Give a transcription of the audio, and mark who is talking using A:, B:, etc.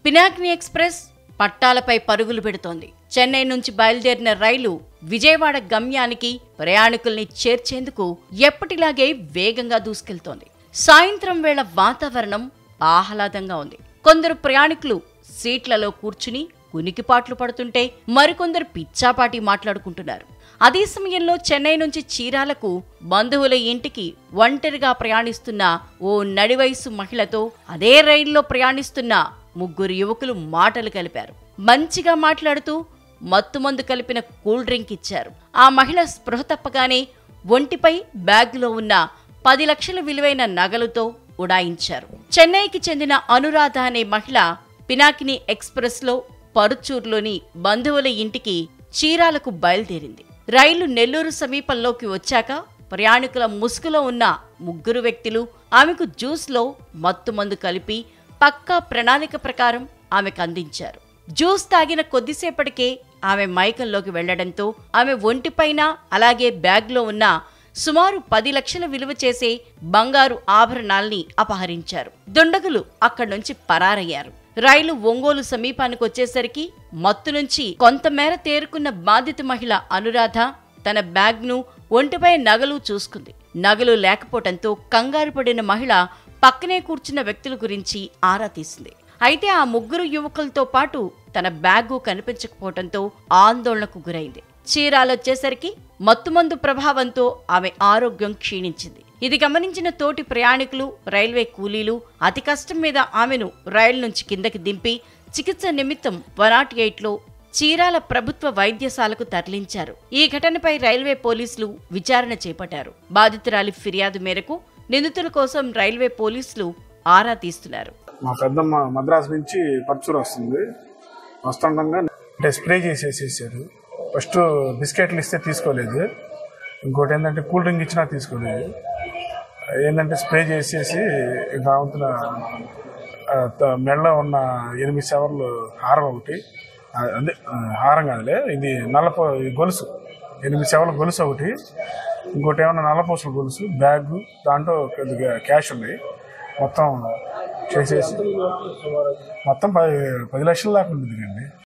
A: Pinakini express పట్టాలపై పరుగులు పెడుతోంది చెన్నై నుంచి బయలుదేరిన రైలు విజయవాడ గమ్యానికి ప్రయాణికుల్ని చేర్చేందుకు ఎప్పటిలాగే వేగంగా దూసుకెళ్తోంది సాయంత్రం వేళ వాతావరణం ఆహ్లాదంగా ఉంది కొందరు ప్రయాణికులు సీట్లలో కూర్చుని కునికిపాట్లు పడుతుంటే మరికొందరు పిచ్చాపాటి మాట్లాడుకుంటున్నారు అదే సమయంలో చెన్నై నుంచి చీరాలకు బంధువుల ఇంటికి ఒంటరిగా ప్రయాణిస్తున్న ఓ నడివయసు మహిళతో అదే రైల్లో ప్రయాణిస్తున్న ముగ్గురు యువకులు మాటలు కలిపారు మంచిగా మాట్లాడుతూ మత్తుమందు కలిపిన కూల్ డ్రింక్ ఇచ్చారు ఆ మహిళ స్పృహ తప్పగానే ఒంటిపై బ్యాగ్లో ఉన్న పది లక్షల విలువైన నగలుతో ఉడాయించారు చెన్నైకి చెందిన అనురాధ అనే మహిళ పినాకిని ఎక్స్ప్రెస్లో పరుచూరులోని బంధువుల ఇంటికి చీరాలకు బయలుదేరింది రైలు నెల్లూరు సమీపంలోకి వచ్చాక ప్రయాణికుల ముసుగులో ఉన్న ముగ్గురు వ్యక్తులు ఆమెకు జ్యూస్లో మత్తుమందు కలిపి పక్కా ప్రణాళిక ప్రకారం ఆమెకు అందించారు జ్యూస్ తాగిన కొద్దిసేపటికే ఆమె మైకంలోకి వెళ్లడంతో ఆమె ఒంటిపైన అలాగే బ్యాగ్లో ఉన్న సుమారు పది లక్షల విలువ చేసే బంగారు ఆభరణాల్ని అపహరించారు దుండగులు అక్కడి నుంచి పరారయ్యారు రైలు ఒంగోలు సమీపానికి వచ్చేసరికి మత్తు నుంచి కొంతమేర తేరుకున్న బాధిత మహిళ అనురాధ తన బ్యాగ్ను ఒంటిపై నగలు చూసుకుంది నగలు లేకపోవడంతో కంగారు పడిన మహిళ పక్కనే కూర్చున్న వ్యక్తుల గురించి ఆరా తీసింది అయితే ఆ ముగ్గురు యువకులతో పాటు తన బ్యాగు కనిపించకపోవడంతో ఆందోళనకు గురైంది చీరాలొచ్చేసరికి మత్తుమందు ప్రభావంతో ఆమె ఆరోగ్యం క్షీణించింది ఇది గమనించిన తోటి ప్రయాణికులు రైల్వే కూలీలు అతి కష్టం మీద ఆమెను రైలు నుంచి కిందకి దింపి చికిత్స నిమిత్తం వన్ నాట్ ఎయిట్లో చీరాల ప్రభుత్వ వైద్యశాలకు తరలించారు ఈ ఘటనపై రైల్వే పోలీసులు విచారణ చేపట్టారు బాధితురాలి ఫిర్యాదు మేరకు నిందితుల కోసం రైల్వే పోలీసులు ఆరా తీస్తున్నారు
B: మా పెద్దమ్మ మద్రాసు నుంచి పర్చూరు వస్తుంది వస్తుండగా అంటే స్ప్రే చేసేసేసారు ఫస్ట్ బిస్కెట్లు ఇస్తే తీసుకోలేదు ఇంకోటి ఏంటంటే కూల్ డ్రింక్ ఇచ్చినా తీసుకోలేదు ఏంటంటే స్ప్రే చేసేసి ఇంకా అవతల ఆ, త- మెడలో ఉన్న ఎనిమిది సెవర్లు హారం ఒకటి ఆ, అదే ఆ, హారం కాదులే ఇది నల్లపో ఈ గొలుసు ఎనిమిది సెవర్ల గొలుసు ఒకటి ఇంకోటి ఏమన్నా నల్లపూసల గొలుసు బ్యాగ్ దాంట్లో కొద్దిగా క్యాష్ ఉన్నాయి మొత్తం చేసేసి మొత్తం పది పది లక్షల దాకా ఉంటుంది అండి